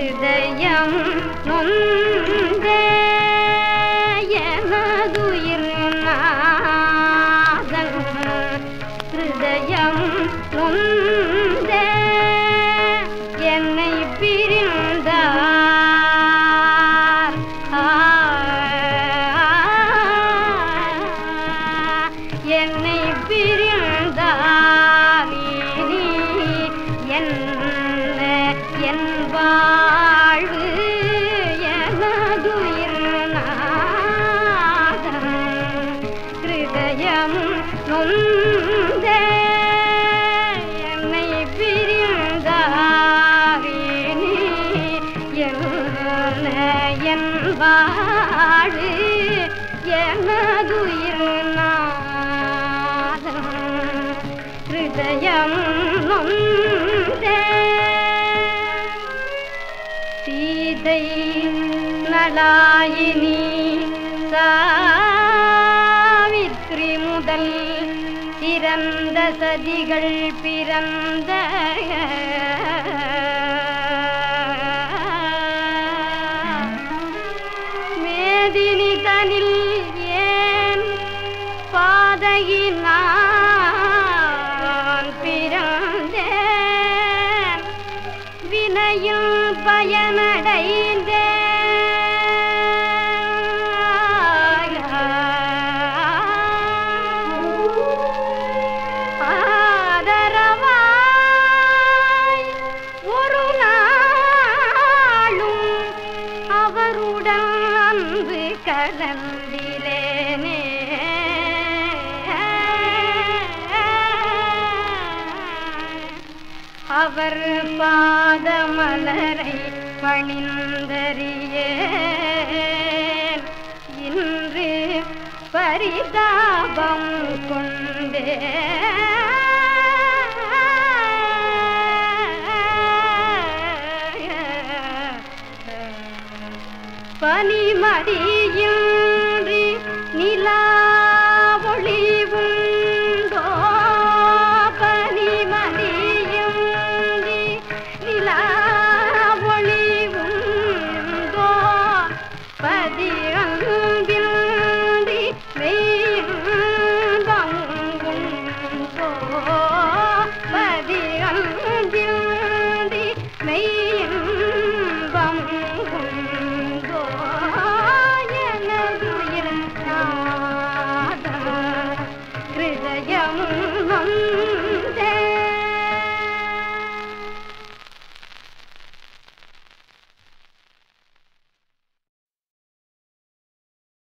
ஹிருதயம் நொந்த எனதுயிர் நாதன் ஹிருதயம் நொந்த என்னை பிரிந்தார் ஆ, என்னை பிரிந்தார் இனி என்ன என் வாழ்வு எனதுயிர் நாதன் ஹிருதயம் நொந்த என்னை பிரிந்தாரினி என்ன என் வாழு எனதுயிர் நாதன் ஹிருதயம் நொந்த சீதை நலாயினி சாவித்ரி முதல் பிறந்த சதிகள் பிறந்த மேதினி தனில் ஏன் பாதையினான் பிறந்தேன் வினையில் ஆதரவாய் ஒரு நாளும் அவருடன் அன்பு கலந்திலேனே அவர் பாதமலரை பணிந்தறியேன் இன்று பரிதாபம் கொண்டே பனிமடியின்றி நிலா